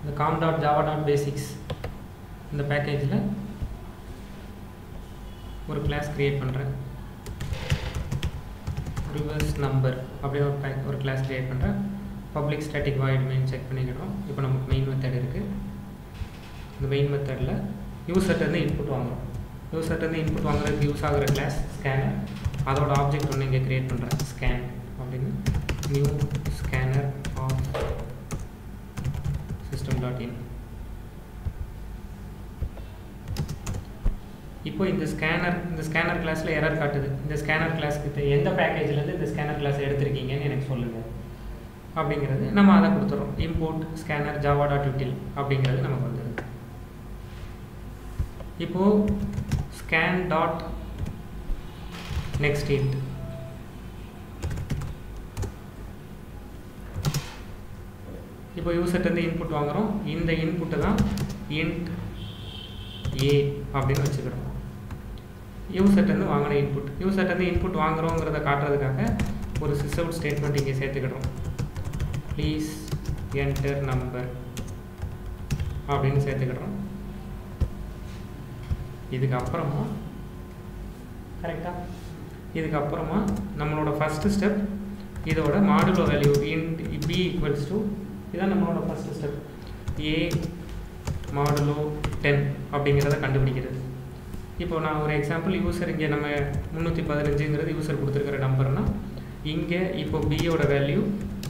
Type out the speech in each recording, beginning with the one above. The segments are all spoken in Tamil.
இந்த com dot Java dot basics இந்த பேக்கேஜில் ஒரு கிளாஸ் க்ரியேட் பண்ணுறேன் ரிவர்ஸ் நம்பர் அப்படின்னு ஒரு பேக் ஒரு கிளாஸ் க்ரியேட் பண்ணுறேன் public static void main check பண்ணிக்கிறோம் இப்போ நமக்கு மெயின் மெத்தட் இருக்குது இந்த மெயின் மெத்தடில் யூசர்ட்டேருந்து இன்புட் வாங்குறோம் யூசர்ட்டேருந்து இன்புட் வாங்குறதுக்கு யூஸ் ஆகிற கிளாஸ் ஸ்கேனர் அதோட ஆப்ஜெக்ட் ஒன்று இங்கே க்ரியேட் பண்ணுறேன் ஸ்கேன் அப்படின்னு new scanner of system dot in இப்போ இந்த ஸ்கேனர் இந்த ஸ்கேனர் கிளாஸில் எரர் காட்டுது இந்த ஸ்கேனர் கிளாஸ்க்கு எந்த பேக்கேஜ்லேருந்து இந்த ஸ்கேனர் கிளாஸ் எடுத்திருக்கீங்கன்னு எனக்கு சொல்லுங்கள் அப்படிங்கிறது நம்ம அதை கொடுத்துறோம் import scanner Java dot util அப்படிங்கிறது நமக்கு வந்துடுது இப்போது ஸ்கேன் டாட் நெக்ஸ்ட் இன்ட் இப்போ யூசர்ட்டேருந்து இன்புட் வாங்குகிறோம் இந்த இன்புட்டை தான் இன்ட் ஏ அப்படின்னு வச்சுக்கிறோம் யூசர்ட்டேருந்து வாங்கின இன்புட் யூசர்ட்டேருந்து இன்புட் வாங்குறோங்கிறத காட்டுறதுக்காக ஒரு சிஸ் அவுட் ஸ்டேட்மெண்ட் இங்கே சேர்த்துக்கிடுறோம் ப்ளீஸ் என்டர் நம்பர் அப்படின்னு சேர்த்துக்கிடுறோம் இதுக்கப்புறமா கரெக்டாக இதுக்கப்புறமா நம்மளோட ஃபஸ்ட்டு ஸ்டெப் இதோட modulo value int B equals to இதான் நம்மளோட first step A modulo ten அப்படிங்கிறத கண்டுபிடிக்கிறது இப்போ நான் ஒரு எக்ஸாம்பிள் யூசர் இங்கே நம்ம முந்நூற்றி பதினஞ்சுங்கிறது யூசர் கொடுத்துருக்கிற நம்பர்னா இங்கே இப்போ பியோட வேல்யூ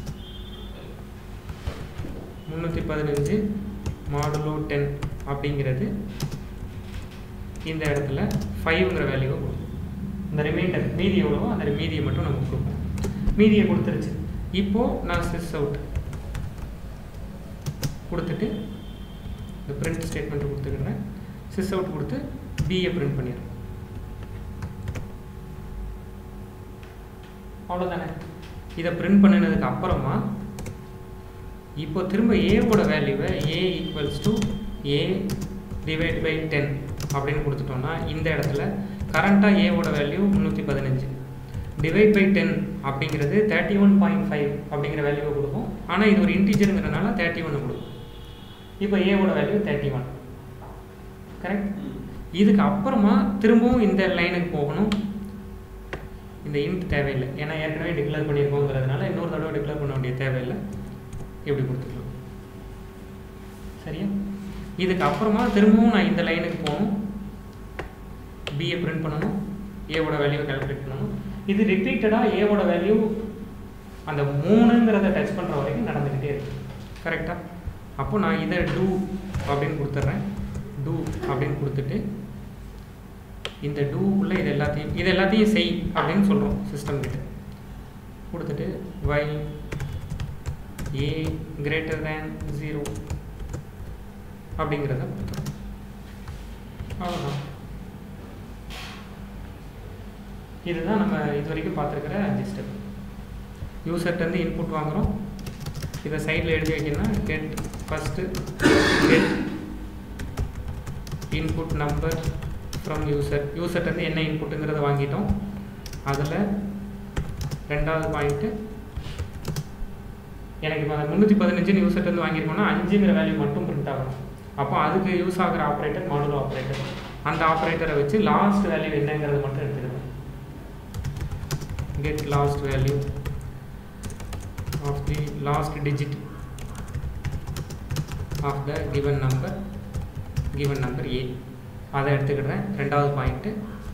முந்நூற்றி பதினஞ்சு மாடுலோ டென் அப்படிங்கிறது இந்த இடத்துல ஃபைவ்ங்கிற வேல்யூவை கொடுக்கும் இந்த ரிமைண்டர் மீதி எவ்வளவோ அந்த மீதியை மட்டும் நமக்கு கொடுப்போம் மீதியை கொடுத்துருச்சு இப்போது நான் சிஸ் அவுட் கொடுத்துட்டு இந்த பிரிண்ட் ஸ்டேட்மெண்ட் கொடுத்துக்கிறேன் சிஸ் அவுட் கொடுத்து பிஏ பிரிண்ட் பண்ணிடுறேன் அவ்வளோதானே இதை பிரிண்ட் பண்ணினதுக்கு அப்புறமா இப்போ திரும்ப ஏவோட வேல்யூவை A equals to A divide by ten அப்படின்னு கொடுத்துட்டோம்னா இந்த இடத்துல கரண்ட்டாக ஏவோட வேல்யூ முந்நூற்றி பதினஞ்சு டிவைட் பை டென் அப்படிங்கிறது தேர்ட்டி ஒன் பாயிண்ட் ஃபைவ் அப்படிங்கிற வேல்யூவை கொடுக்கும் ஆனால் இது ஒரு இன்டீஜருங்கிறனால தேர்ட்டி ஒன்று கொடுக்கும் இப்போ ஏவோட வேல்யூ தேர்ட்டி ஒன் கரெக்ட் இதுக்கு அப்புறமா திரும்பவும் இந்த லைனுக்கு போகணும் இந்த இன்ட் தேவையில்லை ஏன்னா ஏற்கனவே டிக்ளேர் பண்ணியிருக்கோங்கிறதுனால இன்னொரு தடவை டிக்ளேர் பண்ண வேண்டிய தேவையில்லை இப்படி கொடுத்துக்கலாம் சரியா இதுக்கு அப்புறமா திரும்பவும் நான் இந்த லைனுக்கு போகணும் பிஏ பிரிண்ட் பண்ணணும் ஏவோட வேல்யூவை கால்குலேட் பண்ணணும் இது ரிப்பீட்டடாக ஏவோட வேல்யூ அந்த மூணுங்கிறத டச் பண்ணுற வரைக்கும் நடந்துக்கிட்டே இருக்கு கரெக்டாக அப்போ நான் இதை டூ அப்படின்னு கொடுத்துட்றேன் டூ அப்படின்னு கொடுத்துட்டு இந்த டூக்குள்ளே இது எல்லாத்தையும் இது எல்லாத்தையும் செய் அப்படின்னு சொல்கிறோம் சிஸ்டம் கிட்ட கொடுத்துட்டு வை ஏ கிரேட்டர் தேன் ஜீரோ அப்படிங்கிறத கொடுத்துரும் அவ்வளோதான் இதுதான் நம்ம இது வரைக்கும் பார்த்துருக்கிற அஞ்சு ஸ்டெப் யூசர்ட்டேருந்து இன்புட் வாங்குகிறோம் இதை சைடில் எழுதி வைக்கணும்னா get first get input number from user யூசர்ட்டேருந்து என்ன இன்புட்டுங்கிறத வாங்கிட்டோம் அதில் ரெண்டாவது பாயிண்ட்டு எனக்கு இப்போ அந்த முந்நூற்றி பதினஞ்சுன்னு யூசர்ட்டேருந்து வாங்கியிருக்கோம்னா அஞ்சுங்கிற வேல்யூ மட்டும் பிரிண்ட் ஆகணும் அப்போ அதுக்கு யூஸ் ஆகிற ஆப்ரேட்டர் மாடுலோ ஆப்ரேட்டர் அந்த ஆப்ரேட்டரை வச்சு லாஸ்ட் வேல்யூ என்னங்கிறத மட்டும் எடுத்துக்கணும் get last value of the last digit of the given number given number a அதை எடுத்துக்கிடுறேன் ரெண்டாவது பாயிண்ட்டு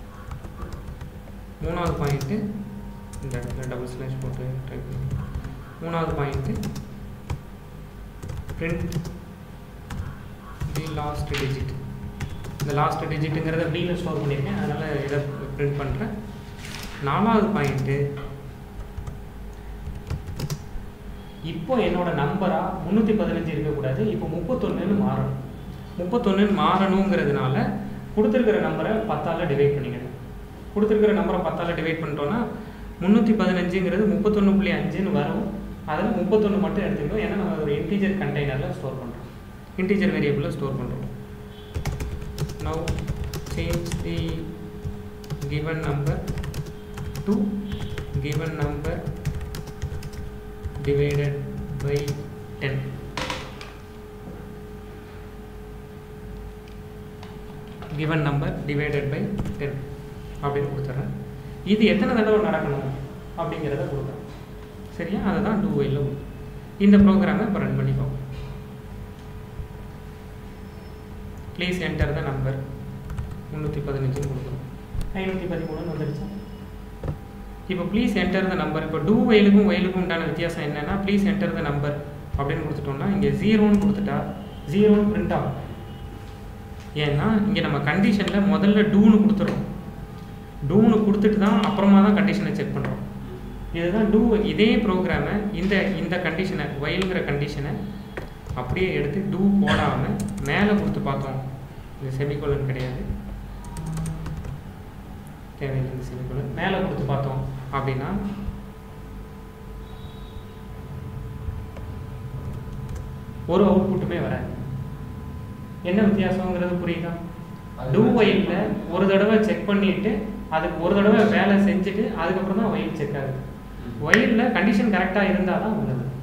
மூணாவது பாயிண்ட்டு இந்த இடத்துல டபுள் ஸ்லாஷ் போட்டு ட்ரை பண்ணி மூணாவது point print the last digit இந்த லாஸ்ட் டிஜிட்டுங்கிறத பியில் ஸ்டோர் பண்ணியிருக்கேன் அதனால் இதை பிரிண்ட் பண்ணுறேன் நாலாவது பாயிண்ட்டு இப்போ என்னோட நம்பராக முந்நூற்றி பதினஞ்சு இருக்கக்கூடாது இப்போ முப்பத்தொன்னுன்னு மாறணும் முப்பத்தொன்னுன்னு மாறணுங்கிறதுனால கொடுத்துருக்கிற நம்பரை பத்தால் டிவைட் பண்ணிக்கணும் கொடுத்துருக்கிற நம்பரை பத்தால் டிவைட் பண்ணிட்டோன்னா முந்நூற்றி பதினஞ்சுங்கிறது முப்பத்தொன்று புள்ளி அஞ்சுன்னு வரும் அதில் முப்பத்தொன்று மட்டும் எடுத்துக்கிட்டோம் ஏன்னா நம்ம ஒரு இன்டீஜர் கண்டெய்னரில் ஸ்டோர் பண்ணுறோம் இன்டீஜர் வேரியபிளில் ஸ்டோர் பண்ணுறோம் now change the given number to given number divided by 10 given number divided by ten அப்படின்னு கொடுத்துட்றேன் இது எத்தனை தடவை நடக்கணும் அப்படிங்கிறத கொடுக்குறேன் சரியா அதுதான் டூ வைல இந்த ப்ரோக்ராமை இப்போ ரன் பண்ணி பார்ப்போம் ப்ளீஸ் என்டர் த நம்பர் முந்நூற்றி பதினஞ்சுன்னு கொடுக்குறோம் ஐநூற்றி பதிமூணுன்னு வந்துடுச்சு இப்போ ப்ளீஸ் என்டர் த நம்பர் இப்போ டூ வயலுக்கும் வயலுக்கும் உண்டான வித்தியாசம் என்னென்னா ப்ளீஸ் என்டர் த நம்பர் அப்படின்னு கொடுத்துட்டோம்னா இங்கே ஜீரோன்னு கொடுத்துட்டா ஜீரோன்னு பிரிண்ட் ஆகும் ஏன்னா இங்கே நம்ம கண்டிஷனில் முதல்ல டூன்னு கொடுத்துறோம் டூன்னு கொடுத்துட்டு தான் அப்புறமா தான் கண்டிஷனை செக் பண்ணுறோம் இதுதான் டூ இதே ப்ரோக்ராமை இந்த இந்த கண்டிஷனை வயலுங்கிற கண்டிஷனை அப்படியே எடுத்து டூ போடாமல் மேலே கொடுத்து பார்த்தோம் இந்த செமிகோலன் கிடையாது தேவையில்லை இந்த செமிகோலன் மேலே கொடுத்து பார்த்தோம் அப்படின்னா ஒரு அவுட்புட்டுமே வராது என்ன வித்தியாசங்கிறது புரியுதா டூ வயலில் ஒரு தடவை செக் பண்ணிட்டு அதுக்கு ஒரு தடவை வேலை செஞ்சுட்டு அதுக்கப்புறம் தான் வயல் செக் ஆகுது வயலில் கண்டிஷன் கரெக்டாக இருந்தால் தான் உள்ளது